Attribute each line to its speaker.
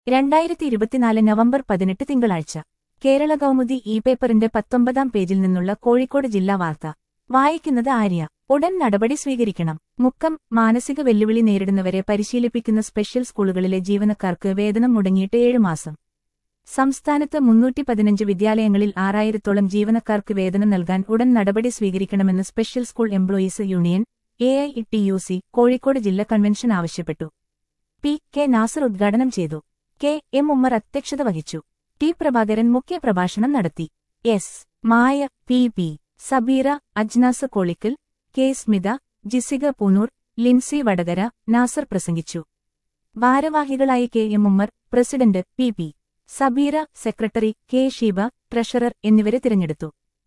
Speaker 1: രണ്ടായിരത്തി ഇരുപത്തിനാല് നവംബർ പതിനെട്ട് തിങ്കളാഴ്ച കേരള കൗമുദി ഇ പേപ്പറിന്റെ പത്തൊമ്പതാം പേജിൽ നിന്നുള്ള കോഴിക്കോട് ജില്ലാ വാർത്ത വായിക്കുന്നത് ആര്യ ഉടൻ നടപടി സ്വീകരിക്കണം മുക്കം മാനസിക വെല്ലുവിളി നേരിടുന്നവരെ പരിശീലിപ്പിക്കുന്ന സ്പെഷ്യൽ സ്കൂളുകളിലെ ജീവനക്കാർക്ക് വേതനം മുടങ്ങിയിട്ട് ഏഴ് മാസം സംസ്ഥാനത്ത് മുന്നൂറ്റി പതിനഞ്ച് വിദ്യാലയങ്ങളിൽ ആറായിരത്തോളം ജീവനക്കാർക്ക് വേതനം നൽകാൻ ഉടൻ നടപടി സ്വീകരിക്കണമെന്ന് special school employees union A I T U C Kozhikode ജില്ലാ കൺവെൻഷൻ ആവശ്യപ്പെട്ടു പി കെ നാസർ ഉദ്ഘാടനം ചെയ്തു കെ എം ഉമ്മർ അധ്യക്ഷത വഹിച്ചു ടി പ്രഭാകരൻ മുഖ്യപ്രഭാഷണം നടത്തി S Maya P P Sabeera Ajnas Kolikkal K Smitha Jisika Poonoor Lincy Vadakara Nasar പ്രസംഗിച്ചു ഭാരവാഹികളായി K M Ummer president P P Sabeera secretary K Sheeba treasurer എന്നിവരെ തിരഞ്ഞെടുത്തു